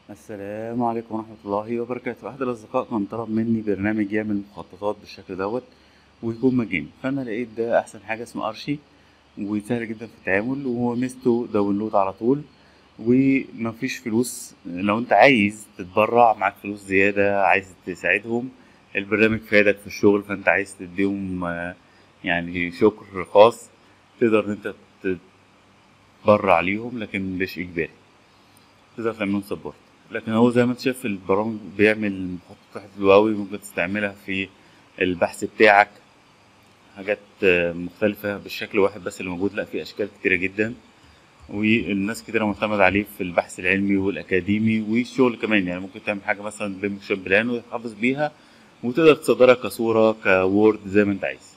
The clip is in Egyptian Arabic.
السلام عليكم ورحمة الله وبركاته أحد الأصدقاء كان طلب مني برنامج يعمل مخططات بالشكل دوت ويكون مجاني فأنا لقيت ده أحسن حاجة اسمه أرشي وسهل جدا في التعامل وميزته داونلود على طول ومفيش فلوس لو أنت عايز تتبرع معاك فلوس زيادة عايز تساعدهم البرنامج فادك في الشغل فأنت عايز تديهم آه، يعني شكر خاص تقدر إن أنت تتبرع ليهم لكن مش إجباري تقدر تعملهم سبورت لكن هو زي ما انت شايف البرامج بيعمل مخططات حلوة أوي ممكن تستعملها في البحث بتاعك حاجات آه، مختلفة بالشكل واحد بس اللي موجود لا في أشكال كتيرة جدا والناس كتيرة معتمد عليه في البحث العلمي والأكاديمي والشغل كمان يعني ممكن تعمل حاجة مثلا بمكشن بلان وتحافظ بيها وتقدر تصدرها كصورة كوورد زي ما انت عايز